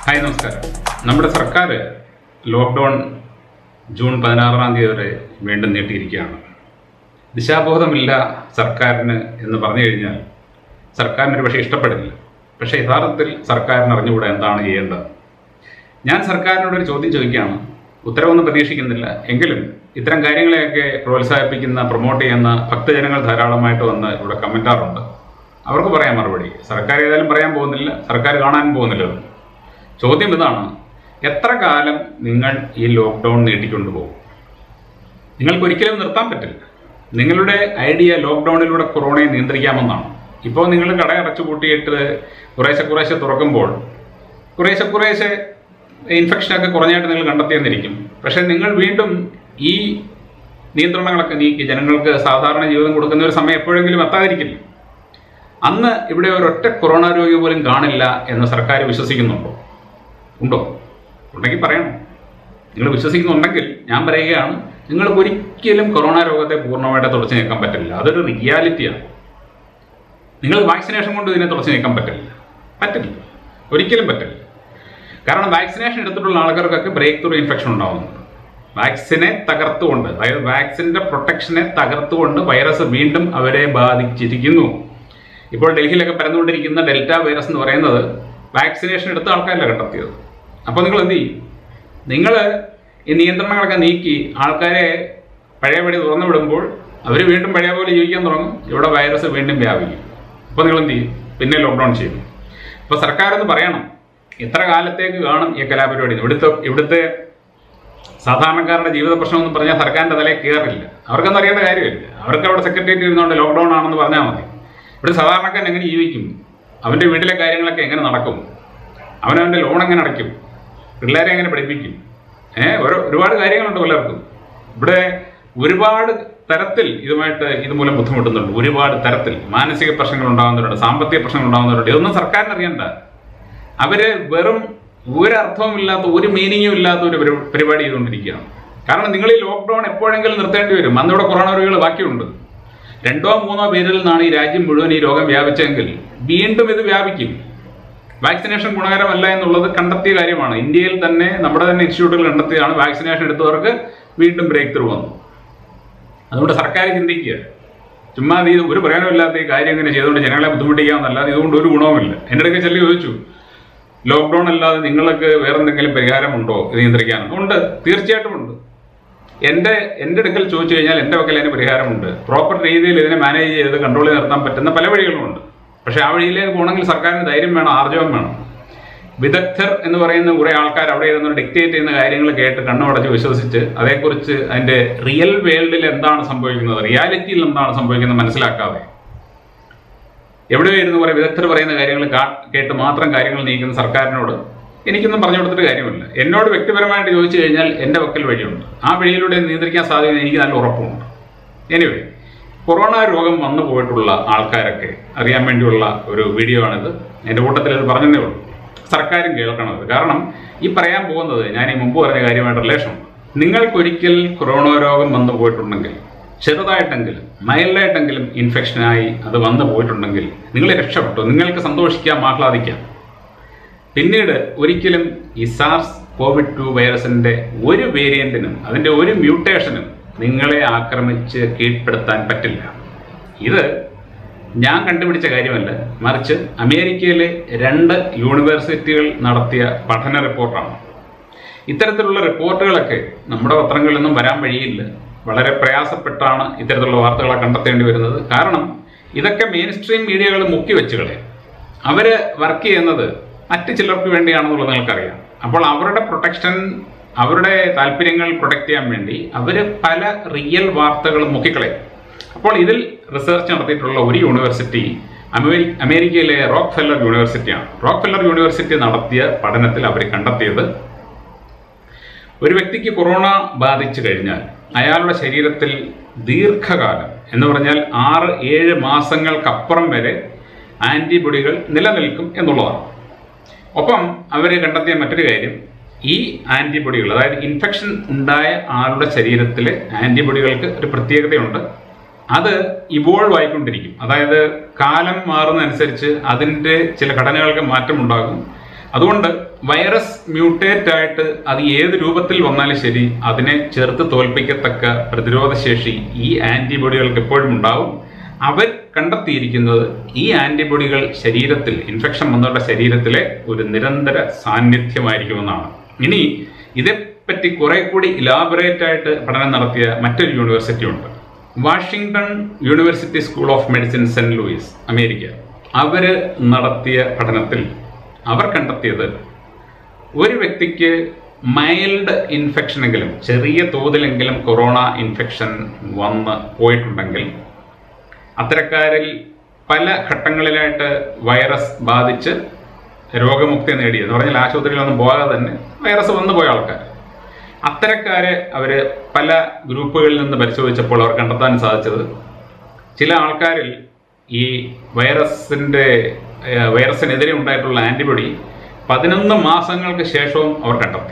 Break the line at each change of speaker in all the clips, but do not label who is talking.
Hi നമസ്കാരം നമ്മുടെ സർക്കാർ ലോക്ക്ഡൗൺ ജൂൺ പതിനാറാം തീയതി വരെ വീണ്ടും നീട്ടിയിരിക്കുകയാണ് ദിശാബോധമില്ല സർക്കാരിന് എന്ന് പറഞ്ഞു കഴിഞ്ഞാൽ സർക്കാരിന് ഒരു പക്ഷേ ഇഷ്ടപ്പെടില്ല പക്ഷേ യഥാർത്ഥത്തിൽ സർക്കാരിന് അറിഞ്ഞുകൂടാ എന്താണ് ചെയ്യേണ്ടത് ഞാൻ സർക്കാരിനോടൊരു ചോദ്യം ചോദിക്കുകയാണ് ഉത്തരവൊന്നും പ്രതീക്ഷിക്കുന്നില്ല എങ്കിലും ഇത്തരം കാര്യങ്ങളെയൊക്കെ പ്രോത്സാഹിപ്പിക്കുന്ന പ്രൊമോട്ട് ചെയ്യുന്ന ഭക്തജനങ്ങൾ ധാരാളമായിട്ട് വന്ന് ഇവിടെ കമൻറ്റാറുണ്ട് അവർക്ക് പറയാൻ മറുപടി സർക്കാർ ഏതായാലും പറയാൻ പോകുന്നില്ല സർക്കാർ കാണാൻ പോകുന്നില്ല ഇത്. ചോദ്യം ഇതാണ് എത്ര കാലം നിങ്ങൾ ഈ ലോക്ക്ഡൗൺ നീട്ടിക്കൊണ്ടു പോകും നിങ്ങൾക്ക് ഒരിക്കലും നിർത്താൻ പറ്റില്ല നിങ്ങളുടെ ഐഡിയ ലോക്ക്ഡൗണിലൂടെ കൊറോണയെ നിയന്ത്രിക്കാമെന്നാണ് ഇപ്പോൾ നിങ്ങൾ കട അടച്ചു പൂട്ടിയിട്ട് കുറേശ്ശെ കുറേശ്ശെ തുറക്കുമ്പോൾ കുറേശ്ശെ കുറേശ്ശെ ഇൻഫെക്ഷനൊക്കെ കുറഞ്ഞായിട്ട് നിങ്ങൾ കണ്ടെത്തിയെന്നിരിക്കും പക്ഷേ നിങ്ങൾ വീണ്ടും ഈ നിയന്ത്രണങ്ങളൊക്കെ നീക്കി ജനങ്ങൾക്ക് സാധാരണ ജീവിതം കൊടുക്കുന്ന ഒരു സമയം എപ്പോഴെങ്കിലും എത്താതിരിക്കില്ല അന്ന് ഇവിടെ ഒരൊറ്റ കൊറോണ രോഗി പോലും കാണില്ല എന്ന് സർക്കാർ വിശ്വസിക്കുന്നുണ്ടോ ഉണ്ടോ ഉണ്ടെങ്കിൽ പറയണം നിങ്ങൾ വിശ്വസിക്കുന്നുണ്ടെങ്കിൽ ഞാൻ പറയുകയാണ് നിങ്ങൾക്ക് ഒരിക്കലും കൊറോണ രോഗത്തെ പൂർണ്ണമായിട്ട് തുടച്ചു നീക്കാൻ പറ്റില്ല അതൊരു റിയാലിറ്റിയാണ് നിങ്ങൾ വാക്സിനേഷൻ കൊണ്ട് ഇതിനെ തുടച്ചു നീക്കാൻ പറ്റില്ല പറ്റില്ല ഒരിക്കലും പറ്റില്ല കാരണം വാക്സിനേഷൻ എടുത്തിട്ടുള്ള ആൾക്കാർക്കൊക്കെ ബ്രേക്ക് ത്രൂ ഇൻഫെക്ഷൻ ഉണ്ടാവുന്നുണ്ട് വാക്സിനെ തകർത്തുകൊണ്ട് അതായത് വാക്സിന്റെ പ്രൊട്ടക്ഷനെ തകർത്തുകൊണ്ട് വൈറസ് വീണ്ടും അവരെ ബാധിച്ചിരിക്കുന്നു ഇപ്പോൾ ഡൽഹിയിലൊക്കെ പരന്നുകൊണ്ടിരിക്കുന്ന ഡെൽറ്റ വൈറസ് എന്ന് പറയുന്നത് വാക്സിനേഷൻ എടുത്ത ആൾക്കാരല്ല കണ്ടെത്തിയത് അപ്പോൾ നിങ്ങൾ എന്ത് ചെയ്യും നിങ്ങൾ ഈ നിയന്ത്രണങ്ങളൊക്കെ നീക്കി ആൾക്കാരെ പഴയപടി തുറന്നു വിടുമ്പോൾ അവർ വീണ്ടും പഴയ പോലെ ജീവിക്കാൻ തുടങ്ങും ഇവിടെ വൈറസ് വീണ്ടും വ്യാപിക്കും അപ്പോൾ നിങ്ങൾ എന്ത് ചെയ്യും പിന്നെ ലോക്ക്ഡൗൺ ചെയ്യും അപ്പോൾ സർക്കാർ എന്ന് പറയണം എത്ര കാലത്തേക്ക് കാണും ഈ കലാപരിപാടി ഇവിടുത്തെ ഇവിടുത്തെ സാധാരണക്കാരുടെ ജീവിത പ്രശ്നം എന്ന് പറഞ്ഞാൽ സർക്കാരിൻ്റെ തലയിൽ കയറില്ല അവർക്കൊന്നും അറിയേണ്ട കാര്യമില്ല അവർക്ക് അവിടെ സെക്രട്ടേറിയറ്റ് ഇരുന്നുകൊണ്ട് ലോക്ക്ഡൗൺ ആണെന്ന് പറഞ്ഞാൽ മതി ഇവിടെ സാധാരണക്കാരൻ എങ്ങനെ ജീവിക്കും അവൻ്റെ വീട്ടിലെ കാര്യങ്ങളൊക്കെ എങ്ങനെ നടക്കും അവനവൻ്റെ ലോൺ എങ്ങനെ അടയ്ക്കും പിള്ളേരെ എങ്ങനെ പഠിപ്പിക്കും ഏഹ് ഓരോ ഒരുപാട് കാര്യങ്ങളുണ്ട് പലർക്കും ഇവിടെ ഒരുപാട് തരത്തിൽ ഇതുമായിട്ട് ഇതുമൂലം ബുദ്ധിമുട്ടുന്നുണ്ട് ഒരുപാട് തരത്തിൽ മാനസിക പ്രശ്നങ്ങൾ ഉണ്ടാകുന്നവരുണ്ട് സാമ്പത്തിക പ്രശ്നങ്ങൾ ഉണ്ടാകുന്നവരുണ്ട് ഇതൊന്നും സർക്കാരിന് അറിയണ്ട അവര് വെറും ഒരർത്ഥവുമില്ലാത്ത ഒരു മീനിങ്ങും ഇല്ലാത്ത ഒരു പരി- പരിപാടി ചെയ്തുകൊണ്ടിരിക്കുകയാണ് കാരണം നിങ്ങൾ ഈ ലോക്ക്ഡൗൺ എപ്പോഴെങ്കിലും നിർത്തേണ്ടി വരും അന്നിവിടെ കൊറോണ രോഗികൾ ബാക്കിയുണ്ട് രണ്ടോ മൂന്നോ പേരിൽ നിന്നാണ് ഈ രാജ്യം മുഴുവൻ ഈ രോഗം വ്യാപിച്ചെങ്കിൽ വീണ്ടും ഇത് വ്യാപിക്കും വാക്സിനേഷൻ ഗുണകരമല്ല എന്നുള്ളത് കണ്ടെത്തിയ കാര്യമാണ് ഇന്ത്യയിൽ തന്നെ നമ്മുടെ തന്നെ ഇൻസ്റ്റിറ്റ്യൂട്ടുകൾ കണ്ടെത്തിയതാണ് വാക്സിനേഷൻ എടുത്തവർക്ക് വീണ്ടും ബ്രേക്ക് ത്രൂ വന്നു അതുകൊണ്ട് സർക്കാർ ചിന്തിക്കുക ചുമ്മാ നീ ഒരു പ്രയോജനമില്ലാത്ത ഈ കാര്യം ഇങ്ങനെ ചെയ്തുകൊണ്ട് ജനങ്ങളെ ബുദ്ധിമുട്ടിക്കാമെന്നല്ലാതെ ഇതുകൊണ്ട് ഒരു ഗുണവുമില്ല എൻ്റെ അടുക്കൽ ചെല്ലി ചോദിച്ചു ലോക്ക്ഡൗൺ അല്ലാതെ നിങ്ങൾക്ക് വേറെന്തെങ്കിലും പരിഹാരമുണ്ടോ ഇത് നിയന്ത്രിക്കാൻ ഉണ്ട് തീർച്ചയായിട്ടും ഉണ്ട് എൻ്റെ എൻ്റെ അടുക്കൽ ചോദിച്ചു കഴിഞ്ഞാൽ എൻ്റെ പക്കൽ അതിന് പരിഹാരമുണ്ട് പ്രോപ്പർ രീതിയിൽ ഇതിനെ മാനേജ് ചെയ്ത് കൺട്രോൾ ചെയ്ത് നിർത്താൻ പറ്റുന്ന പല വഴികളുമുണ്ട് പക്ഷേ ആ വഴിയിലേക്ക് പോകണമെങ്കിൽ സർക്കാരിന് ധൈര്യം വേണം ആർജവം വേണം വിദഗ്ധർ എന്ന് പറയുന്ന കുറേ ആൾക്കാർ അവിടെ ഇരുന്ന് ഡിക്റ്റേറ്റ് ചെയ്യുന്ന കാര്യങ്ങൾ കേട്ട് കണ്ണുമടച്ച് വിശ്വസിച്ച് അതേക്കുറിച്ച് അതിൻ്റെ റിയൽ വേൾഡിൽ എന്താണ് സംഭവിക്കുന്നത് റിയാലിറ്റിയിൽ എന്താണ് സംഭവിക്കുന്നത് മനസ്സിലാക്കാതെ എവിടെയോ ഇരുന്ന് കുറേ വിദഗ്ധർ പറയുന്ന കാര്യങ്ങൾ കാ- കേട്ട് മാത്രം കാര്യങ്ങൾ നീക്കുന്ന സർക്കാരിനോട് എനിക്കൊന്നും പറഞ്ഞു കൊടുത്തിട്ട് കാര്യമില്ല എന്നോട് വ്യക്തിപരമായിട്ട് ചോദിച്ചു കഴിഞ്ഞാൽ എൻ്റെ വക്കൽ വഴിയുണ്ട് ആ വഴിയിലൂടെ നിയന്ത്രിക്കാൻ സാധിക്കുന്ന എനിക്ക് നല്ല ഉറപ്പുണ്ട് എനിവേ കൊറോണ രോഗം വന്നു പോയിട്ടുള്ള ആൾക്കാരൊക്കെ അറിയാൻ വേണ്ടിയുള്ള ഒരു വീഡിയോ ആണിത് എൻ്റെ കൂട്ടത്തിൽ ഇത് പറഞ്ഞതേ ഉള്ളൂ സർക്കാരും കേൾക്കണം ഇത് കാരണം ഈ പറയാൻ പോകുന്നത് ഞാൻ ഈ മുമ്പ് പറഞ്ഞ കാര്യമായിട്ട് റിലേഷൻ ഉണ്ട് നിങ്ങൾക്കൊരിക്കൽ കൊറോണ രോഗം വന്നു പോയിട്ടുണ്ടെങ്കിൽ ചെറുതായിട്ടെങ്കിലും മൈൽഡായിട്ടെങ്കിലും ഇൻഫെക്ഷനായി അത് വന്നു പോയിട്ടുണ്ടെങ്കിൽ നിങ്ങൾ രക്ഷപ്പെട്ടു നിങ്ങൾക്ക് സന്തോഷിക്കാം ആഹ്ലാദിക്കാം പിന്നീട് ഒരിക്കലും ഈ സാർസ് കോവിഡ് ടു വൈറസിന്റെ ഒരു വേരിയന്റിനും അതിന്റെ ഒരു മ്യൂട്ടേഷനും നിങ്ങളെ ആക്രമിച്ച് കീഴ്പ്പെടുത്താൻ പറ്റില്ല ഇത് ഞാൻ കണ്ടുപിടിച്ച കാര്യമല്ല മറിച്ച് അമേരിക്കയിലെ രണ്ട് യൂണിവേഴ്സിറ്റികൾ നടത്തിയ പഠന റിപ്പോർട്ടാണ് ഇത്തരത്തിലുള്ള റിപ്പോർട്ടുകളൊക്കെ നമ്മുടെ പത്രങ്ങളിൽ നിന്നും വരാൻ വഴിയില്ല വളരെ പ്രയാസപ്പെട്ടാണ് ഇത്തരത്തിലുള്ള വാർത്തകളെ കണ്ടെത്തേണ്ടി വരുന്നത് കാരണം ഇതൊക്കെ മെയിൻ സ്ട്രീം മീഡിയകൾ മുക്കി വെച്ച് കളയും അവര് വർക്ക് ചെയ്യുന്നത് മറ്റ് ചിലർക്ക് വേണ്ടിയാണെന്നുള്ളത് നിങ്ങൾക്കറിയാം അപ്പോൾ അവരുടെ പ്രൊട്ടക്ഷൻ അവരുടെ താല്പര്യങ്ങൾ പ്രൊട്ടക്ട് ചെയ്യാൻ വേണ്ടി അവർ പല റിയൽ വാർത്തകൾ മുക്കിക്കളയും അപ്പോൾ ഇതിൽ റിസർച്ച് നടത്തിയിട്ടുള്ള ഒരു യൂണിവേഴ്സിറ്റി അമേരി അമേരിക്കയിലെ റോക്ക് ഫെല്ലർ യൂണിവേഴ്സിറ്റിയാണ് റോക്ക് ഫെല്ലർ യൂണിവേഴ്സിറ്റി നടത്തിയ പഠനത്തിൽ അവർ കണ്ടെത്തിയത് ഒരു വ്യക്തിക്ക് കൊറോണ ബാധിച്ചു കഴിഞ്ഞാൽ അയാളുടെ ശരീരത്തിൽ ദീർഘകാലം എന്ന് പറഞ്ഞാൽ ആറ് ഏഴ് മാസങ്ങൾക്കപ്പുറം വരെ ആൻറ്റിബോഡികൾ നിലനിൽക്കും എന്നുള്ളതാണ് ഒപ്പം അവർ കണ്ടെത്തിയ മറ്റൊരു കാര്യം ഈ ആൻറ്റിബോഡികൾ അതായത് ഇൻഫെക്ഷൻ ഉണ്ടായ ആളുടെ ശരീരത്തിലെ ആൻറ്റിബോഡികൾക്ക് ഒരു പ്രത്യേകതയുണ്ട് അത് ഇവോൾവ് ആയിക്കൊണ്ടിരിക്കും അതായത് കാലം മാറുന്നതനുസരിച്ച് അതിൻ്റെ ചില ഘടനകൾക്ക് മാറ്റമുണ്ടാകും അതുകൊണ്ട് വൈറസ് മ്യൂട്ടേറ്റ് ആയിട്ട് അത് ഏത് രൂപത്തിൽ വന്നാലും ശരി അതിനെ ചെറുത്ത് തോൽപ്പിക്കത്തക്ക പ്രതിരോധ ശേഷി ഈ ആന്റിബോഡികൾക്ക് എപ്പോഴും ഉണ്ടാവും അവർ കണ്ടെത്തിയിരിക്കുന്നത് ഈ ആന്റിബോഡികൾ ശരീരത്തിൽ ഇൻഫെക്ഷൻ വന്നവരുടെ ശരീരത്തിലെ ഒരു നിരന്തര സാന്നിധ്യമായിരിക്കുമെന്നാണ് ഇനി ഇതേപ്പറ്റി കുറെ കൂടി ഇലാബറേറ്റ് ആയിട്ട് പഠനം നടത്തിയ മറ്റൊരു യൂണിവേഴ്സിറ്റി ഉണ്ട് Washington university school of medicine Saint Louis America അവര് നടത്തിയ പഠനത്തിൽ അവർ കണ്ടെത്തിയത് ഒരു വ്യക്തിക്ക് മൈൽഡ് ഇൻഫെക്ഷനെങ്കിലും ചെറിയ തോതിലെങ്കിലും കൊറോണ ഇൻഫെക്ഷൻ വന്ന് പോയിട്ടുണ്ടെങ്കിൽ അത്തരക്കാരിൽ പല ഘട്ടങ്ങളിലായിട്ട് വൈറസ് ബാധിച്ച് രോഗമുക്തി നേടി എന്ന് പറഞ്ഞാൽ ആശുപത്രിയിലൊന്നും പോകാതെ തന്നെ വൈറസ് വന്നു പോയ ആൾക്കാർ അത്തരക്കാരെ അവർ പല ഗ്രൂപ്പുകളിൽ നിന്ന് പരിശോധിച്ചപ്പോൾ അവർ കണ്ടെത്താൻ സാധിച്ചത് ചില ആൾക്കാരിൽ ഈ വൈറസിൻ്റെ ഏഹ്, വൈറസിനെതിരെ ഉണ്ടായിട്ടുള്ള ആൻറ്റിബോഡി പതിനൊന്ന് മാസങ്ങൾക്ക് ശേഷവും അവർ കണ്ടെത്തി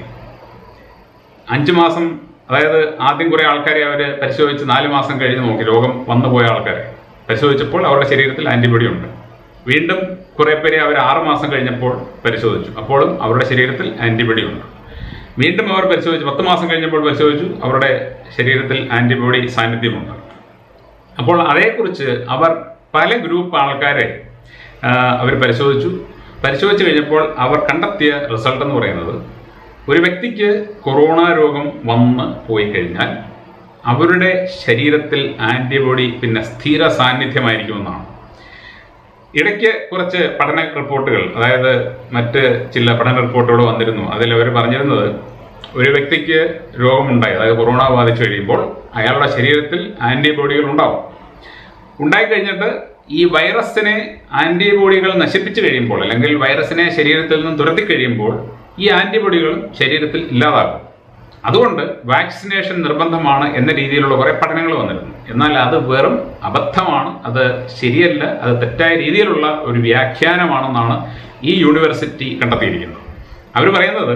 അഞ്ച് മാസം അതായത് ആദ്യം കുറേ ആൾക്കാരെ അവർ പരിശോധിച്ച് നാല് മാസം കഴിഞ്ഞ് നോക്കി രോഗം വന്നു പോയ ആൾക്കാരെ പരിശോധിച്ചപ്പോൾ അവരുടെ ശരീരത്തിൽ ആൻറ്റിബോഡി ഉണ്ട് വീണ്ടും കുറേ പേരെ അവർ ആറ് മാസം കഴിഞ്ഞപ്പോൾ പരിശോധിച്ചു അപ്പോഴും അവരുടെ ശരീരത്തിൽ ആൻറ്റിബോഡി ഉണ്ട് വീണ്ടും അവർ പരിശോധിച്ചു പത്ത് മാസം കഴിഞ്ഞപ്പോൾ പരിശോധിച്ചു അവരുടെ ശരീരത്തിൽ ആൻറ്റിബോഡി സാന്നിധ്യമുണ്ട് അപ്പോൾ അതേക്കുറിച്ച് അവർ പല ഗ്രൂപ്പ് ആൾക്കാരെ അവർ പരിശോധിച്ചു പരിശോധിച്ച് കഴിഞ്ഞപ്പോൾ അവർ കണ്ടെത്തിയ റിസൾട്ട് എന്ന് പറയുന്നത് ഒരു വ്യക്തിക്ക് കൊറോണ രോഗം വന്ന് പോയി കഴിഞ്ഞാൽ അവരുടെ ശരീരത്തിൽ ആൻറ്റിബോഡി പിന്നെ സ്ഥിര സാന്നിധ്യമായിരിക്കുമെന്നാണ് ഇടയ്ക്ക് കുറച്ച് പഠന റിപ്പോർട്ടുകൾ അതായത് മറ്റ് ചില പഠന റിപ്പോർട്ടുകൾ വന്നിരുന്നു അതിൽ അവർ പറഞ്ഞിരുന്നത് ഒരു വ്യക്തിക്ക് രോഗമുണ്ടായി അതായത് കൊറോണ ബാധിച്ചു കഴിയുമ്പോൾ അയാളുടെ ശരീരത്തിൽ ആന്റിബോഡികൾ ഉണ്ടാവും ഉണ്ടായിക്കഴിഞ്ഞിട്ട് ഈ വൈറസിനെ ആന്റിബോഡികൾ നശിപ്പിച്ചു കഴിയുമ്പോൾ അല്ലെങ്കിൽ വൈറസിനെ ശരീരത്തിൽ നിന്ന് തുരത്തി കഴിയുമ്പോൾ ഈ ആന്റിബോഡികളും ശരീരത്തിൽ ഇല്ലാതാകും അതുകൊണ്ട് വാക്സിനേഷൻ നിർബന്ധമാണ് എന്ന രീതിയിലുള്ള കുറെ പഠനങ്ങൾ വന്നിരുന്നു എന്നാൽ അത് വെറും അബദ്ധമാണ് അത് ശരിയല്ല അത് തെറ്റായ രീതിയിലുള്ള ഒരു വ്യാഖ്യാനമാണെന്നാണ് ഈ യൂണിവേഴ്സിറ്റി കണ്ടെത്തിയിരിക്കുന്നത് അവർ പറയുന്നത്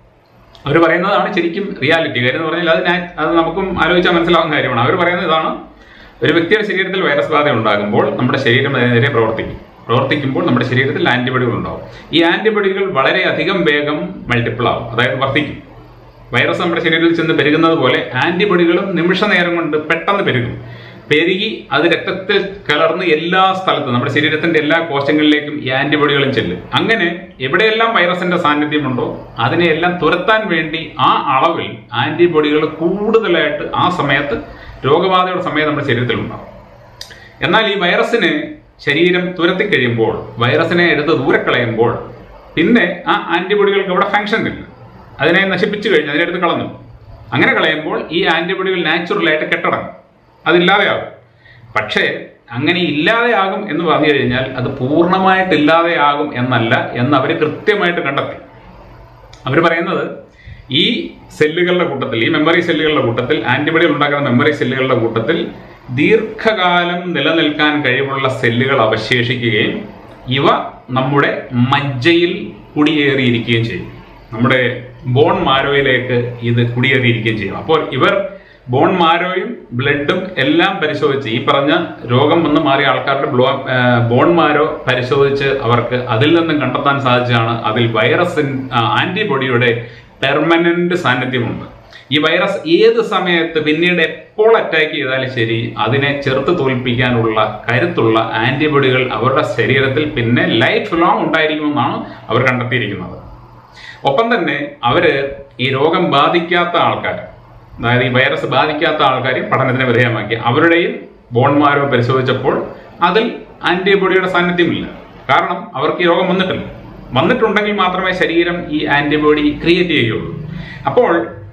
അവർ പറയുന്നതാണ് ശരിക്കും റിയാലിറ്റി കാര്യം എന്ന് പറഞ്ഞാൽ അത് നാ- അത് നമുക്കും ആലോചിച്ചാൽ മനസ്സിലാവുന്ന കാര്യമാണ് അവർ പറയുന്നത് ഇതാണ് ഒരു വ്യക്തിയുടെ ശരീരത്തിൽ വൈറസ് ബാധ ഉണ്ടാകുമ്പോൾ നമ്മുടെ ശരീരം അതിനെതിരെ പ്രവർത്തിക്കും പ്രവർത്തിക്കുമ്പോൾ നമ്മുടെ ശരീരത്തിൽ ആന്റിബോഡികൾ ഉണ്ടാവും ഈ ആന്റിബോഡികൾ വളരെയധികം വേഗം മൾട്ടിപ്പിൾ ആവും അതായത് വർദ്ധിക്കും വൈറസ് നമ്മുടെ ശരീരത്തിൽ ചെന്ന് പെരുകുന്നത് പോലെ ആന്റിബോഡികളും നിമിഷ നേരം കൊണ്ട് പെട്ടെന്ന് പെരുകും പെരുകി അത് രക്തത്തിൽ കലർന്ന് എല്ലാ സ്ഥലത്തും നമ്മുടെ ശരീരത്തിന്റെ എല്ലാ കോശങ്ങളിലേക്കും ഈ ആന്റിബോഡികളും ചെല്ലും അങ്ങനെ എവിടെയെല്ലാം വൈറസിന്റെ സാന്നിധ്യമുണ്ടോ അതിനെയെല്ലാം തുരത്താൻ വേണ്ടി ആ അളവിൽ ആന്റിബോഡികൾ കൂടുതലായിട്ട് ആ സമയത്ത് രോഗബാധയുടെ സമയത്ത് നമ്മുടെ ശരീരത്തിൽ ഉണ്ടാവും എന്നാൽ ഈ വൈറസിനെ ശരീരം തുരത്തി കഴിയുമ്പോൾ വൈറസിനെ എടുത്ത് ദൂരെ കളയുമ്പോൾ പിന്നെ ആ ആന്റിബോഡികൾക്ക് അവിടെ ഫങ്ഷൻ ഇല്ല അതിനെ നശിപ്പിച്ചു കഴിഞ്ഞ് അതിനെടുത്ത് കളഞ്ഞു അങ്ങനെ കളയുമ്പോൾ ഈ ആന്റിബോഡികൾ നാച്ചുറലായിട്ട് കെട്ടടങ്ങും അതില്ലാതെയാകും പക്ഷേ അങ്ങനെ ഇല്ലാതെയാകും എന്ന് പറഞ്ഞു കഴിഞ്ഞാൽ അത് പൂർണ്ണമായിട്ട് ഇല്ലാതെയാകും എന്നല്ല എന്ന് അവർ കൃത്യമായിട്ട് കണ്ടെത്തി അവർ പറയുന്നത് ഈ സെല്ലുകളുടെ കൂട്ടത്തിൽ ഈ മെമ്മറി സെല്ലുകളുടെ കൂട്ടത്തിൽ ആന്റിബോഡികൾ ഉണ്ടാക്കുന്ന മെമ്മറി സെല്ലുകളുടെ കൂട്ടത്തിൽ ദീർഘകാലം നിലനിൽക്കാൻ കഴിവുള്ള സെല്ലുകൾ അവശേഷിക്കുകയും ഇവ നമ്മുടെ മജ്ജയിൽ കുടിയേറിയിരിക്കുകയും ചെയ്യും നമ്മുടെ ബോൺ മാരോയിലേക്ക് ഇത് കുടിയേറിയിരിക്കുകയും ചെയ്യും അപ്പോൾ ഇവർ ബോൺ മാരോയും ബ്ലഡും എല്ലാം പരിശോധിച്ച് ഈ പറഞ്ഞ രോഗം വന്ന് മാറിയ ആൾക്കാരുടെ ബ്ലോ ബോൺ മാരോ പരിശോധിച്ച് അവർക്ക് അതിൽ നിന്നും കണ്ടെത്താൻ സാധിച്ചതാണ് അതിൽ വൈറസിൻ ആന്റിബോഡിയുടെ പെർമനന്റ് സാന്നിധ്യമുണ്ട് ഈ വൈറസ് ഏത് സമയത്ത് പിന്നീട് എപ്പോൾ അറ്റാക്ക് ചെയ്താലും ശരി അതിനെ ചെറുത്ത് തോൽപ്പിക്കാനുള്ള കരുത്തുള്ള ആന്റിബോഡികൾ അവരുടെ ശരീരത്തിൽ പിന്നെ ലൈഫ് ലോങ് ഉണ്ടായിരിക്കുമെന്നാണ് അവർ കണ്ടെത്തിയിരിക്കുന്നത് ഒപ്പം തന്നെ അവര് ഈ രോഗം ബാധിക്കാത്ത ആൾക്കാർ അതായത് ഈ വൈറസ് ബാധിക്കാത്ത ആൾക്കാരെ പഠനത്തിന് വിധേയമാക്കി അവരുടെയും ബോൺമാരോ പരിശോധിച്ചപ്പോൾ അതിൽ ആന്റിബോഡിയുടെ സാന്നിധ്യമില്ല കാരണം അവർക്ക് ഈ രോഗം വന്നിട്ടില്ല വന്നിട്ടുണ്ടെങ്കിൽ മാത്രമേ ശരീരം ഈ ആന്റിബോഡി ക്രിയേറ്റ് ചെയ്യുകയുള്ളൂ അപ്പോൾ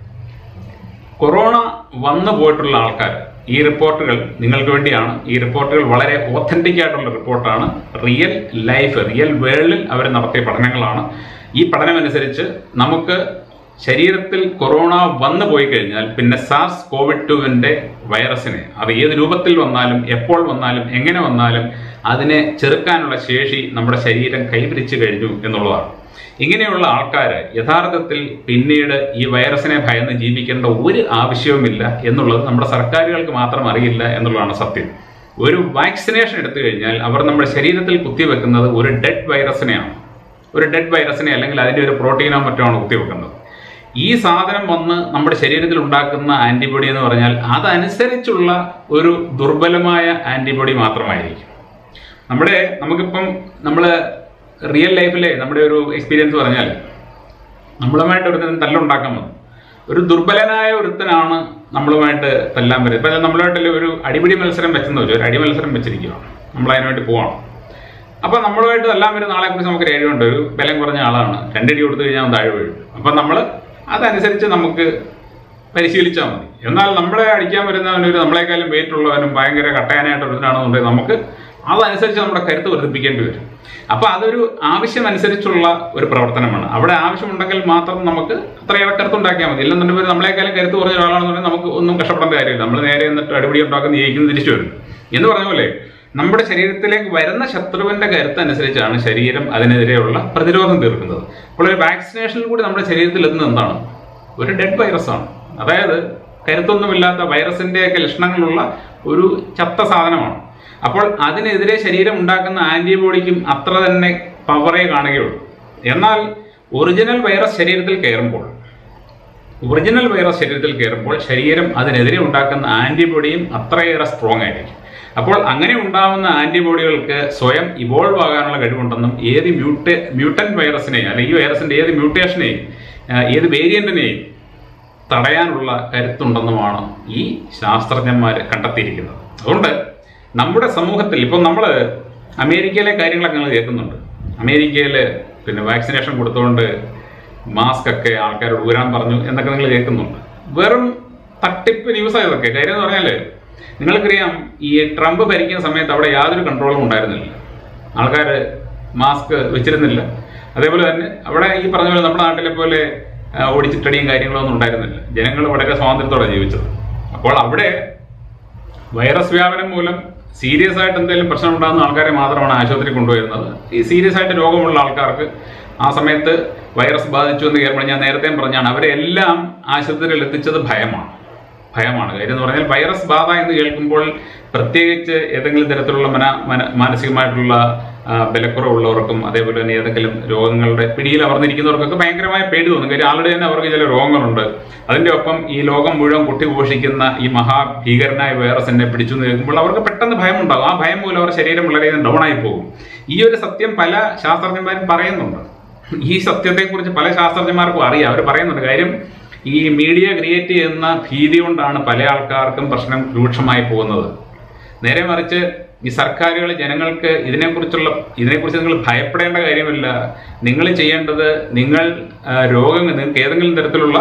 കൊറോണ വന്നു പോയിട്ടുള്ള ആൾക്കാർ ഈ റിപ്പോർട്ടുകൾ നിങ്ങൾക്ക് വേണ്ടിയാണ് ഈ റിപ്പോർട്ടുകൾ വളരെ ഓത്തന്റിക് ആയിട്ടുള്ള റിപ്പോർട്ടാണ് റിയൽ ലൈഫ് റിയൽ വേൾഡിൽ അവർ നടത്തിയ പഠനങ്ങളാണ് ഈ പഠനമനുസരിച്ച് നമുക്ക് ശരീരത്തിൽ കൊറോണ വന്നു പോയി കഴിഞ്ഞാൽ പിന്നെ സാർസ് കോവിഡ് ടുവിൻ്റെ വൈറസിനെ അത് ഏത് രൂപത്തിൽ വന്നാലും എപ്പോൾ വന്നാലും എങ്ങനെ വന്നാലും അതിനെ ചെറുക്കാനുള്ള ശേഷി നമ്മുടെ ശരീരം കൈവരിച്ചു കഴിഞ്ഞു എന്നുള്ളതാണ് ഇങ്ങനെയുള്ള ആൾക്കാർ യഥാർത്ഥത്തിൽ പിന്നീട് ഈ വൈറസിനെ ഭയന്ന് ജീവിക്കേണ്ട ഒരു ആവശ്യവുമില്ല എന്നുള്ളത് നമ്മുടെ സർക്കാരുകൾക്ക് മാത്രം അറിയില്ല എന്നുള്ളതാണ് സത്യം ഒരു വാക്സിനേഷൻ എടുത്തു കഴിഞ്ഞാൽ അവർ നമ്മുടെ ശരീരത്തിൽ കുത്തിവെക്കുന്നത് ഒരു ഡെഡ് വൈറസിനെയാണ് ഒരു ഡെഡ് വൈറസിനെ അല്ലെങ്കിൽ അതിൻ്റെ ഒരു പ്രോട്ടീനോ മറ്റോ ആണ് കുത്തിവെക്കുന്നത് ഈ സാധനം വന്ന് നമ്മുടെ ശരീരത്തിൽ ഉണ്ടാക്കുന്ന ആന്റിബോഡി എന്ന് പറഞ്ഞാൽ അതനുസരിച്ചുള്ള ഒരു ദുർബലമായ ആന്റിബോഡി മാത്രമായിരിക്കും നമ്മുടെ നമുക്കിപ്പം നമ്മൾ റിയൽ ലൈഫിലെ നമ്മുടെ ഒരു എക്സ്പീരിയൻസ് പറഞ്ഞാൽ നമ്മളുമായിട്ട് ഒരുത്തൻ തല്ലുണ്ടാക്കാൻ വന്നു ഒരു ദുർബലനായ ഒരുത്തനാണ് നമ്മളുമായിട്ട് തല്ലാൻ വരുന്നത് ഇപ്പം നമ്മളുമായിട്ട് ഒരു അടിപിടി മത്സരം വെച്ചെന്ന് വെച്ചു ഒരു അടി മത്സരം വെച്ചിരിക്കുകയാണ് നമ്മൾ അതിനു വേണ്ടി പോവാണ് അപ്പോൾ നമ്മളുമായിട്ട് തല്ലാൻ വരുന്ന ആളെ കുറിച്ച് നമുക്ക് രേഖയുണ്ട് ഒരു ബലം കുറഞ്ഞ ആളാണ് രണ്ടടി കൊടുത്തു കഴിഞ്ഞാൽ അവൻ താഴെ വീഴും അപ്പം നമ്മൾ അതനുസരിച്ച് നമുക്ക് പരിശീലിച്ചാൽ മതി എന്നാൽ നമ്മളെ അടിക്കാൻ വരുന്നവൻ ഒരു നമ്മളെക്കാളും വെയിറ്റ് ഉള്ളവനും ഭയങ്കര കട്ടയാനായിട്ട് ഒരുത്തനാണെന്നുണ്ടെങ്കിൽ നമുക്ക് അതനുസരിച്ച് നമ്മുടെ കരുത്ത് വർദ്ധിപ്പിക്കേണ്ടി വരും അപ്പോൾ അതൊരു ആവശ്യമനുസരിച്ചുള്ള ഒരു പ്രവർത്തനമാണ് അവിടെ ആവശ്യമുണ്ടെങ്കിൽ മാത്രം നമുക്ക് അത്രയേറെ കരുത്തുണ്ടാക്കിയാൽ മതി ഇല്ലെന്നുണ്ടെങ്കിൽ നമ്മളെക്കാളും കരുത്ത് കുറഞ്ഞ ഒരാളാണെന്നുണ്ടെങ്കിൽ നമുക്ക് ഒന്നും കഷ്ടപ്പെടേണ്ട കാര്യമില്ല നമ്മൾ നേരെ എന്നിട്ട് അടിപിടി ഉണ്ടാക്കുന്ന ജയിക്കുന്ന തിരിച്ചു വരും എന്ന് പറഞ്ഞ പോലെ നമ്മുടെ ശരീരത്തിലേക്ക് വരുന്ന ശത്രുവിന്റെ കരുത്ത് അനുസരിച്ചാണ് ശരീരം അതിനെതിരെയുള്ള പ്രതിരോധം തീർക്കുന്നത് അപ്പോൾ ഒരു വാക്സിനേഷനിൽ കൂടി നമ്മുടെ ശരീരത്തിൽ എത്തുന്നത് എന്താണ് ഒരു ഡെഡ് വൈറസ് ആണ് അതായത് കരുത്തൊന്നുമില്ലാത്ത വൈറസിന്റെയൊക്കെ ലക്ഷണങ്ങളുള്ള ഒരു ചത്ത സാധനമാണ് അപ്പോൾ അതിനെതിരെ ശരീരം ഉണ്ടാക്കുന്ന ആന്റിബോഡിക്കും അത്ര തന്നെ പവറേ കാണുകയുള്ളൂ എന്നാൽ ഒറിജിനൽ വൈറസ് ശരീരത്തിൽ കയറുമ്പോൾ ഒറിജിനൽ വൈറസ് ശരീരത്തിൽ കയറുമ്പോൾ ശരീരം അതിനെതിരെ ഉണ്ടാക്കുന്ന ആന്റിബോഡിയും അത്രയേറെ സ്ട്രോങ് ആയിരിക്കും അപ്പോൾ അങ്ങനെ ഉണ്ടാവുന്ന ആന്റിബോഡികൾക്ക് സ്വയം ഇവോൾവ് ആകാനുള്ള കഴിവുണ്ടെന്നും ഏത് മ്യൂട്ടേ മ്യൂട്ടന്റ് വൈറസിനെയും അല്ലെങ്കിൽ ഈ വൈറസിന്റെ ഏത് മ്യൂട്ടേഷനെയും ആ, ഏത് വേരിയന്റിനെയും തടയാനുള്ള കരുത്തുണ്ടെന്നുമാണ് ഈ ശാസ്ത്രജ്ഞന്മാർ കണ്ടെത്തിയിരിക്കുന്നത് അതുകൊണ്ട് നമ്മുടെ സമൂഹത്തിൽ ഇപ്പം നമ്മൾ അമേരിക്കയിലെ കാര്യങ്ങളൊക്കെ നിങ്ങൾ കേൾക്കുന്നുണ്ട് അമേരിക്കയിൽ പിന്നെ വാക്സിനേഷൻ കൊടുത്തുകൊണ്ട് മാസ്ക് ഒക്കെ ആൾക്കാരോട് ഊരാൻ പറഞ്ഞു എന്നൊക്കെ നിങ്ങൾ കേൾക്കുന്നുണ്ട് വെറും തട്ടിപ്പ് ന്യൂസ് ഇതൊക്കെ കാര്യം എന്ന് പറഞ്ഞാൽ നിങ്ങൾക്കറിയാം ഈ ട്രംപ് ഭരിക്കുന്ന സമയത്ത് അവിടെ യാതൊരു കൺട്രോളും ഉണ്ടായിരുന്നില്ല ആൾക്കാർ മാസ്ക് വെച്ചിരുന്നില്ല അതേപോലെ തന്നെ അവിടെ ഈ പറഞ്ഞ പോലെ നമ്മുടെ നാട്ടിലെ പോലെ ആ, ഓടിച്ചിട്ടടിയും കാര്യങ്ങളും ഒന്നും ഉണ്ടായിരുന്നില്ല ജനങ്ങൾ വളരെ സ്വാതന്ത്ര്യത്തോടെ ജീവിച്ചത് അപ്പോൾ അവിടെ വൈറസ് വ്യാപനം മൂലം സീരിയസ് ആയിട്ട് എന്തെങ്കിലും പ്രശ്നം ഉണ്ടാകുന്ന ആൾക്കാരെ മാത്രമാണ് ആശുപത്രി കൊണ്ടുവരുന്നത് ഈ സീരിയസ് ആയിട്ട് രോഗമുള്ള ആൾക്കാർക്ക് ആ സമയത്ത് വൈറസ് ബാധിച്ചു എന്ന് കേൾക്കുമ്പോൾ ഞാൻ നേരത്തെ പറഞ്ഞാണ് അവരെ എല്ലാം ആശുപത്രിയിൽ എത്തിച്ചത് ഭയമാണ് ഭയമാണ് കാര്യം എന്ന് പറഞ്ഞാൽ വൈറസ് ബാധ എന്ന് കേൾക്കുമ്പോൾ പ്രത്യേകിച്ച് ഏതെങ്കിലും തരത്തിലുള്ള മന മന- മാനസികമായിട്ടുള്ള ആ, ബലക്കുറവുള്ളവർക്കും അതേപോലെ തന്നെ ഏതെങ്കിലും രോഗങ്ങളുടെ പിടിയിൽ അമർന്നിരിക്കുന്നവർക്കൊക്കെ ഭയങ്കരമായ പേടി തോന്നും കാര്യം ആൾറെഡി തന്നെ അവർക്ക് ചില രോഗങ്ങളുണ്ട് അതിന്റെ ഒപ്പം ഈ ലോകം മുഴുവൻ കുട്ടിഘോഷിക്കുന്ന ഈ മഹാഭീകരനായ വൈറസിനെ പിടിച്ചു എന്ന് കേൾക്കുമ്പോൾ അവർക്ക് പെട്ടെന്ന് ഭയമുണ്ടാകും ആ ഭയം മൂലം അവരുടെ ശരീരം വളരെയധികം ഡൗൺ ആയി പോകും ഈ ഒരു സത്യം പല ശാസ്ത്രജ്ഞന്മാരും പറയുന്നുണ്ട് ഈ സത്യത്തെക്കുറിച്ച് പല ശാസ്ത്രജ്ഞന്മാർക്കും അറിയാം അവർ പറയുന്നുണ്ട് കാര്യം ഈ മീഡിയ ക്രിയേറ്റ് ചെയ്യുന്ന ഭീതി കൊണ്ടാണ് പല ആൾക്കാർക്കും പ്രശ്നം രൂക്ഷമായി പോകുന്നത് നേരെ മറിച്ച് ഈ സർക്കാരുകൾ ജനങ്ങൾക്ക് ഇതിനെക്കുറിച്ചുള്ള ഇതിനെക്കുറിച്ച് നിങ്ങൾ ഭയപ്പെടേണ്ട കാര്യമില്ല നിങ്ങൾ ചെയ്യേണ്ടത് നിങ്ങൾ ആ, രോഗങ്ങൾ നിങ്ങൾക്ക് ഏതെങ്കിലും തരത്തിലുള്ള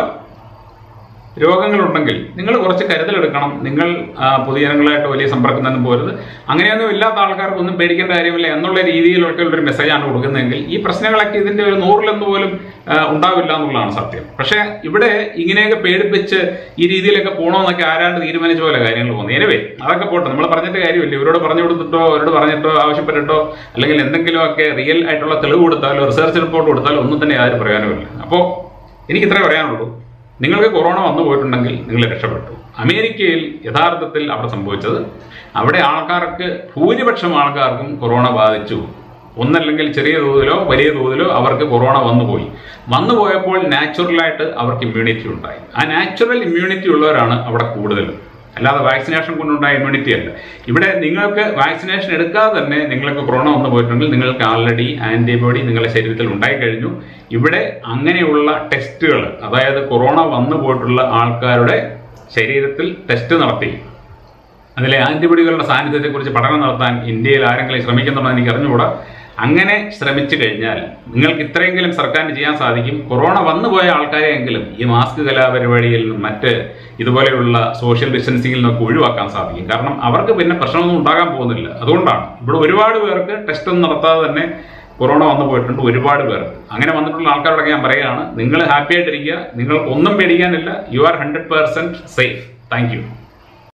രോഗങ്ങളുണ്ടെങ്കിൽ നിങ്ങൾ കുറച്ച് കരുതലെടുക്കണം നിങ്ങൾ ആ, പൊതുജനങ്ങളായിട്ട് വലിയ സമ്പർക്കമൊന്നും പോരുത് അങ്ങനെയൊന്നും ഇല്ലാത്ത ആൾക്കാർക്ക് ഒന്നും പേടിക്കേണ്ട കാര്യമില്ല എന്നുള്ള രീതിയിലൊക്കെ ഒരു മെസ്സേജാണ് കൊടുക്കുന്നതെങ്കിൽ ഈ പ്രശ്നങ്ങളൊക്കെ ഇതിന്റെ ഒരു നൂറിലൊന്ന് പോലും ആ, ഉണ്ടാവില്ല എന്നുള്ളതാണ് സത്യം പക്ഷേ ഇവിടെ ഇങ്ങനെയൊക്കെ പേടിപ്പിച്ച് ഈ രീതിയിലൊക്കെ പോകണമെന്നൊക്കെ ആരാണ്ട് തീരുമാനിച്ച പോലെ കാര്യങ്ങൾ പോകുന്നത് എനിവേ അതൊക്കെ പോട്ടെ നമ്മൾ പറഞ്ഞിട്ട് കാര്യമില്ല ഇവരോട് പറഞ്ഞു കൊടുത്തിട്ടോ അവരോട് പറഞ്ഞിട്ടോ ആവശ്യപ്പെട്ടിട്ടോ അല്ലെങ്കിൽ എന്തെങ്കിലുമൊക്കെ റിയൽ ആയിട്ടുള്ള തെളിവ് കൊടുത്താലോ റിസർച്ച് റിപ്പോർട്ട് കൊടുത്താലോ ഒന്നും തന്നെ യാതൊരു പ്രയോജനമില്ല അപ്പോൾ എനിക്ക് ഇത്രേ പറയാനുള്ളൂ നിങ്ങൾക്ക് കൊറോണ വന്നു പോയിട്ടുണ്ടെങ്കിൽ നിങ്ങൾ രക്ഷപ്പെട്ടു അമേരിക്കയിൽ യഥാർത്ഥത്തിൽ അവിടെ സംഭവിച്ചത് അവിടെ ആൾക്കാർക്ക് ഭൂരിപക്ഷം ആൾക്കാർക്കും കൊറോണ ബാധിച്ചു ഒന്നല്ലെങ്കിൽ ചെറിയ തോതിലോ വലിയ തോതിലോ അവർക്ക് കൊറോണ വന്നുപോയി വന്നു പോയപ്പോൾ നാച്ചുറലായിട്ട് അവർക്ക് ഇമ്മ്യൂണിറ്റി ഉണ്ടായി ആ നാച്ചുറൽ ഇമ്മ്യൂണിറ്റി ഉള്ളവരാണ് അവിടെ കൂടുതലും അല്ലാതെ വാക്സിനേഷൻ കൊണ്ടുണ്ടായ ഇമ്മ്യൂണിറ്റി അല്ല ഇവിടെ നിങ്ങൾക്ക് വാക്സിനേഷൻ എടുക്കാതെ തന്നെ നിങ്ങൾക്ക് കൊറോണ വന്നു പോയിട്ടുണ്ടെങ്കിൽ നിങ്ങൾക്ക് ആൾറെഡി ആന്റിബോഡി നിങ്ങളുടെ ശരീരത്തിൽ ഉണ്ടായി കഴിഞ്ഞു ഇവിടെ അങ്ങനെയുള്ള ടെസ്റ്റുകൾ അതായത് കൊറോണ വന്നു പോയിട്ടുള്ള ആൾക്കാരുടെ ശരീരത്തിൽ ടെസ്റ്റ് നടത്തി അതിലെ ആന്റിബോഡികളുടെ സാന്നിധ്യത്തെക്കുറിച്ച് പഠനം നടത്താൻ ഇന്ത്യയിൽ ആരെങ്കിലും ശ്രമിക്കുന്നുണ്ടോ എന്ന് എനിക്ക് അറിഞ്ഞുകൂടാ അങ്ങനെ ശ്രമിച്ചു കഴിഞ്ഞാൽ നിങ്ങൾക്ക് ഇത്രയെങ്കിലും സർക്കാരിന് ചെയ്യാൻ സാധിക്കും കൊറോണ വന്നുപോയ ആൾക്കാരെയെങ്കിലും ഈ മാസ്ക് കലാപരിപാടിയിൽ നിന്നും മറ്റ് ഇതുപോലെയുള്ള സോഷ്യൽ ഡിസ്റ്റൻസിങ്ങിൽ നിന്നൊക്കെ ഒഴിവാക്കാൻ സാധിക്കും കാരണം അവർക്ക് പിന്നെ പ്രശ്നമൊന്നും ഉണ്ടാകാൻ പോകുന്നില്ല അതുകൊണ്ടാണ് ഇവിടെ ഒരുപാട് പേർക്ക് ടെസ്റ്റ് ഒന്നും നടത്താതെ തന്നെ കൊറോണ വന്നു പോയിട്ടുണ്ട് ഒരുപാട് പേർക്ക് അങ്ങനെ വന്നിട്ടുള്ള ആൾക്കാരോടൊക്കെ ഞാൻ പറയുകയാണ് നിങ്ങൾ ഹാപ്പി ആയിട്ടിരിക്കുക നിങ്ങൾക്ക് ഒന്നും പേടിക്കാനില്ല you are hundred percent safe thank U